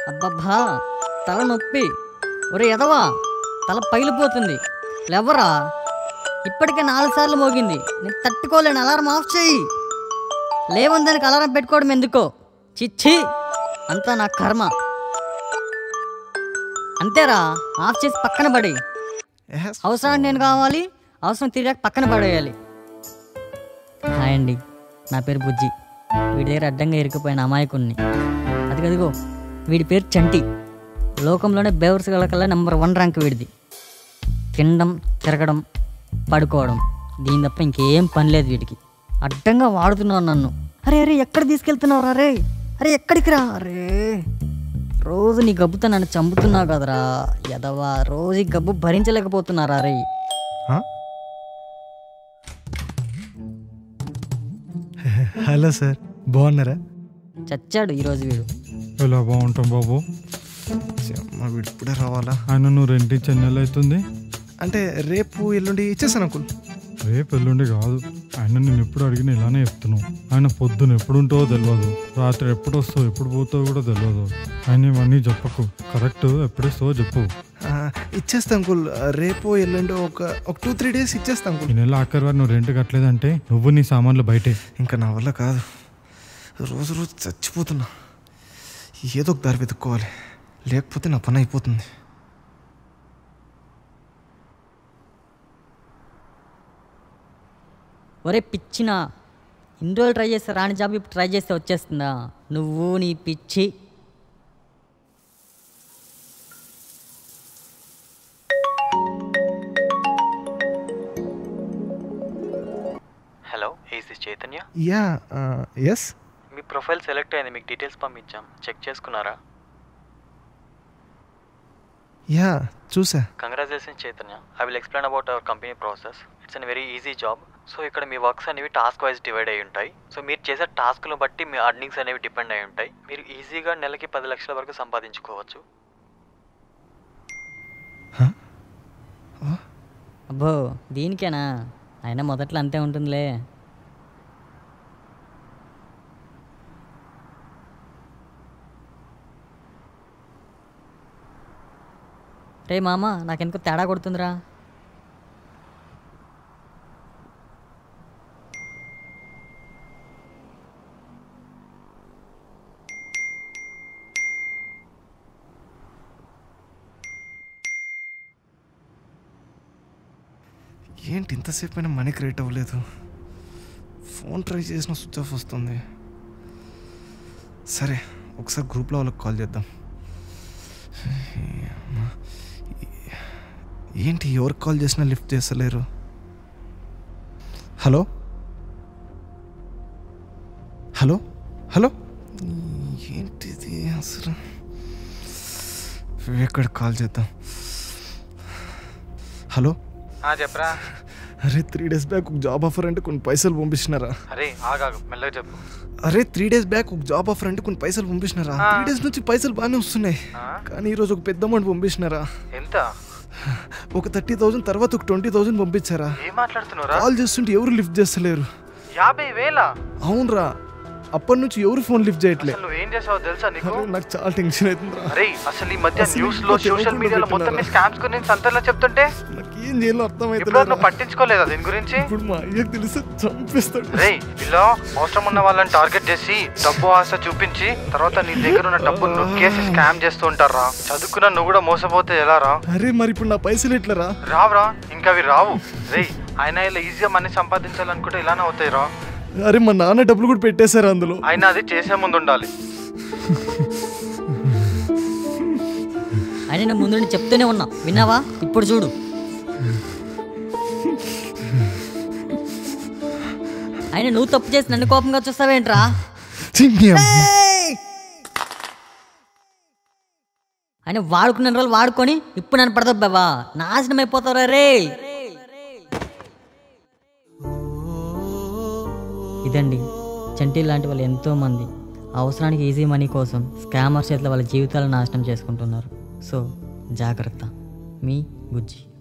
అబ్బబ్బా తల నొప్పి ఒరే ఎదవా తల పగిలిపోతుంది లేవరా ఇప్పటికే నాలుగు సార్లు మోగింది నేను తట్టుకోలేను అలారం ఆఫ్ చేయి లేవని దానికి అలారం పెట్టుకోవడం ఎందుకో చిచ్చి అంతా నా కర్మ అంతేరా ఆఫ్ చేసి పక్కన పడి అవసరానికి నేను కావాలి అవసరం తీరాక పక్కన పడేయాలి హాయ్ అండి నా పేరు బుజ్జి వీడి దగ్గర అడ్డంగా ఇరుక్కుపోయిన అమాయకుణ్ణి అదిగదిగో వీడి పేరు చంటి లోకంలోనే బేవర్స్ కల్లా నెంబర్ వన్ ర్యాంక్ వీడిది తినడం తిరగడం పడుకోవడం దీని తప్ప ఇంకేం పని లేదు వీడికి అడ్డంగా వాడుతున్నావు నన్ను అరే అరే ఎక్కడ తీసుకెళ్తున్నావు అరే అరే ఎక్కడికి రా అరే రోజు నీ గబ్బుతో నన్ను చంపుతున్నావు కదరా ఎదవా రోజు ఈ గబ్బు భరించలేకపోతున్నారా రే హలో సార్ బాగున్నారా చచ్చాడు ఈరోజు వీడు ఎలా బాగుంటాం బాబు అమ్మ వీడు ఇప్పుడే రావాలా ఆయన నువ్వు రెంటి చెన్నెలు అవుతుంది అంటే రేపు ఎల్లుండి ఇచ్చేసాను అంకుల్ రేపు ఎల్లుండి కాదు ఆయన నేను ఎప్పుడు అడిగినా ఇలానే చెప్తున్నావు ఆయన పొద్దున ఎప్పుడు ఉంటావో తెలియదు రాత్రి ఎప్పుడు వస్తావు ఎప్పుడు పోతావో కూడా తెలియదు ఆయన ఇవన్నీ చెప్పకు కరెక్ట్ ఎప్పుడేస్తావో చెప్పు ఆ, ఇచ్చేస్తా అంకుల్ రేపు ఎల్లుండి ఒక ఒక టూ త్రీ డేస్ ఇచ్చేస్తా అంకుల్ ఈ నెల ఆఖరి వారు నువ్వు రెంట్ కట్టలేదంటే నువ్వు నీ సామాన్లు బయటే ఇంకా నా వల్ల కాదు రోజు రోజు చచ్చిపోతున్నా ఏదో ఒక దారి వెతుక్కోవాలి లేకపోతే నా పని అయిపోతుంది ఒరే పిచ్చిన ఇన్ని రోజులు ట్రై చేస్తే రాని జాబ్ ఇప్పుడు ట్రై చేస్తే వచ్చేస్తుందా నువ్వు నీ పిచ్చి hello is this Chaitanya yeah yes మీ ప్రొఫైల్ సెలెక్ట్ అయింది మీకు డీటెయిల్స్ పంపించాం చెక్ చేసుకున్నారా యా చూసా congratulation Chaitanya I will explain about our company process it's an very easy job so ఇక్కడ మీ వర్క్స్ అనేవి టాస్క్ వైజ్ డివైడ్ అయి ఉంటాయి సో మీరు చేసే టాస్క్లు బట్టి మీ అర్నింగ్స్ అనేవి డిపెండ్ అయి ఉంటాయి మీరు ఈజీగా నెలకి పది లక్షల వరకు సంపాదించుకోవచ్చు అబ్బో దీనికేనా అయినా మొదట్లో అంతే ఉంటుందిలే రే మామ నాకెందుకో తేడా కొడుతుందిరా ఏంటి ఇంతసేపు అయినా మనీ క్రియేట్ అవ్వలేదు ఫోన్ ట్రై చేసిన స్విచ్ ఆఫ్ వస్తుంది సరే ఒకసారి గ్రూప్లో వాళ్ళకి కాల్ చేద్దాం ఏంటి ఎవరికి కాల్ చేసినా లిఫ్ట్ చేస్తలేరు హలో హలో హలో ఏంటిది అసలు ఎక్కడ కాల్ చేద్దాం హలో చెప్పరా అరే త్రీ డేస్ బ్యాక్ ఒక జాబ్ ఆఫర్ అంటే కొన్ని పైసలు పంపించినారా అరే ఆగాగు మెల్లగా చెప్పు అరే త్రీ డేస్ బ్యాక్ ఒక జాబ్ ఆఫర్ అంటే కొన్ని పైసలు పంపించినారా త్రీ డేస్ నుంచి పైసలు బాగానే వస్తున్నాయి కానీ ఈరోజు ఒక పెద్ద అమౌంట్ పంపించినారా ఎంత ఒక థర్టీ థౌసండ్ తర్వాత ఒక ట్వంటీ థౌసండ్ పంపించారా ఏం మాట్లాడుతున్నారా కాల్ చేస్తుంటే ఎవరు లిఫ్ట్ చేస్తలేరు యాభై వేల అవునరా అప్పటి నుంచి ఎవరు ఫోన్ లిఫ్ట్ చేయట్లే నువ్వు ఏం చేసావో తెలుసా నీకు అరే, నాకు చాలా టెన్షన్ అవుతుందిరా అరే అసలు ఈ మధ్య అసలు న్యూస్ ఇంట్లో లో సోషల్ తెలియకుండా మీడియాలో మొత్తం పెట్టినారా? స్కామ్స్ గురించి అంతలా చెప్తుంటే నాకు ఏం చేయాలో ఇప్పుడు అర్థమైతే నువ్వు పట్టించుకోలేదా దీని గురించి ఇప్పుడు మా అయ్యకి తెలిస్తే చంపేస్తాడు రే ఇలా అవసరం ఉన్న వాళ్ళని టార్గెట్ చేసి డబ్బు ఆశ చూపించి తర్వాత నీ దగ్గర ఉన్న డబ్బులు నొక్కేసి స్కామ్ చేస్తూ ఉంటారా చదువుకున్న నువ్వు కూడా మోసపోతే ఎలా రా అరే మరి ఇప్పుడు నా పైసలు ఎట్లరా రావురా ఇంకా అవి రావు రే ఆయన ఇలా ఈజీగా మనీ సంపాదించాలనుకుంటే ఇలానే అవుతాయి రా అరే మా నాన్న డబ్బులు కూడా పెట్టేశారు అందులో ఆయన అది చేసే ముందు ఉండాలి అని నేను ముందు నుండి చెప్తూనే ఉన్నా విన్నావా ఇప్పుడు చూడు ఆయన నువ్వు తప్పు చేసి నన్ను కోపంగా చూస్తావేంట్రా చింగి అమ్మ. ఆయన వాడుకున్న రోజులు వాడుకొని ఇప్పుడు నన్ను పడదబ్బావా నాశనం అయిపోతారా రే ఇదండి చంటి లాంటి వాళ్ళు ఎంతోమంది అవసరానికి ఈజీ మనీ కోసం స్కామర్ చేతిలో వాళ్ళ జీవితాలను నాశనం చేసుకుంటున్నారు సో జాగ్రత్త మీ బుజ్జి